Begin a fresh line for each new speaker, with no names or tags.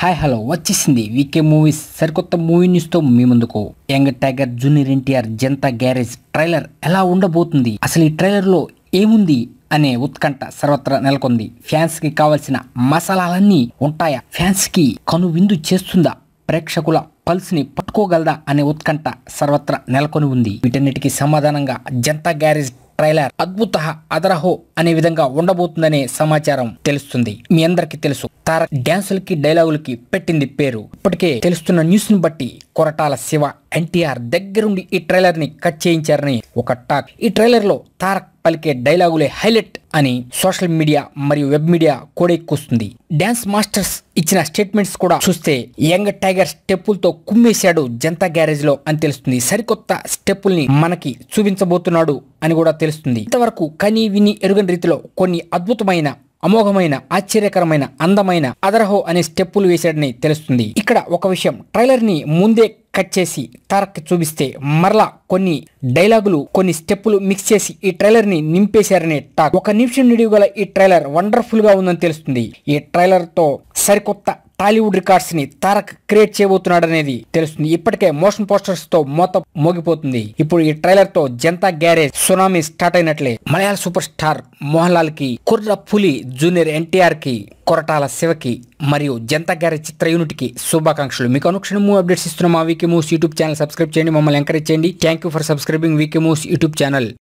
hi hello వచ్చేసింది VK movies సరికొత్త movie news తో మీ ముందుకు young tiger junior NTR Janatha Garage trailer ఎలా ఉండబోతుంది అసలు ఈ ట్రైలర్ లో ఏముంది అనే ఉత్కంఠ సర్వత్రా నెలకొంది ఫ్యాన్స్ కి కావలసిన మసాలాలన్నీ ఉంటాయా ఫ్యాన్స్ కి కను విందు చేస్తుందా ప్రేక్షకుల పల్స్ ని పట్టుకోగలదా అనే ఉత్కంఠ సర్వత్రా నెలకొని ఉంది వీటన్నిటికీ సమాధానంగా జనతా గ్యారేజ్ ట్రైలర్ అద్భుత అదరహో అనే విధంగా ఉండబోతుందనే సమాచారం తెలుస్తుంది మీ అందరికీ తెలుసు తారక్ డ్యాన్సులకి డైలాగులకి పెట్టింది పేరు ఇప్పటికే తెలుస్తున్న న్యూస్ ని బట్టి కొరటాల శివ ఎన్టీఆర్ దగ్గరుండి ఈ ట్రైలర్ ని కట్ చేయించారని ఒక టాక్ ఈ ట్రైలర్ లో తారక్ పలికే డైలాగులే హైలైట్ అని సోషల్ మీడియా మరియు వెబ్ మీడియా కోడెక్కుస్తుంది డ్యాన్స్ మాస్టర్స్ ఇచ్చిన స్టేట్మెంట్స్ కూడా చూస్తే యంగ్ టైగర్ స్టెప్పులతో కుమ్మేశాడు జనతా గ్యారేజ్ లో అని తెలుస్తుంది సరికొత్త స్టెప్పుల్ని మనకి చూపించబోతున్నాడు అని కూడా తెలుస్తుంది ఇంతవరకు కని విని ఎరుగని రీతిలో కొన్ని అద్భుతమైన అమోఘమైన ఆశ్చర్యకరమైన అందమైన అదరహో అనే స్టెప్పులు వేశాడని తెలుస్తుంది ఇక్కడ ఒక విషయం ట్రైలర్ ని ముందే కట్ చేసి తారక్ చూపిస్తే మరలా కొన్ని డైలాగులు కొన్ని స్టెప్పులు మిక్స్ చేసి ఈ ట్రైలర్ ని నింపేశారనే టాక్ ఒక నిమిషం నిడివి గల ఈ ట్రైలర్ వండర్ఫుల్ గా ఉందని తెలుస్తుంది ఈ ట్రైలర్ తో సరికొత్త టాలీవుడ్ రికార్డ్స్ ని తారక్ క్రియేట్ చేయబోతున్నాడనేది తెలుస్తుంది ఇప్పటికే మోషన్ పోస్టర్స్ తో మోత మోగిపోతుంది ఇప్పుడు ఈ ట్రైలర్ తో జనతా గ్యారేజ్ సునామీ స్టార్ట్ అయినట్లే మలయాళ సూపర్ స్టార్ మోహన్ లాల్ కి కుర్ర పులి జూనియర్ ఎన్టీఆర్ కి కొరటాల శివకి మరియు జనతా గ్యారేజ్ చిత్ర యూనిట్ కి శుభాకాంక్షలు మీకు అనుక్షణము అప్డేట్స్ ఇస్తున్న మా VK moves YouTube channel subscribe చేయండి మమ్మల్ని ఎంకరేజ్ చేయండి thank you for subscribing VK moves YouTube channel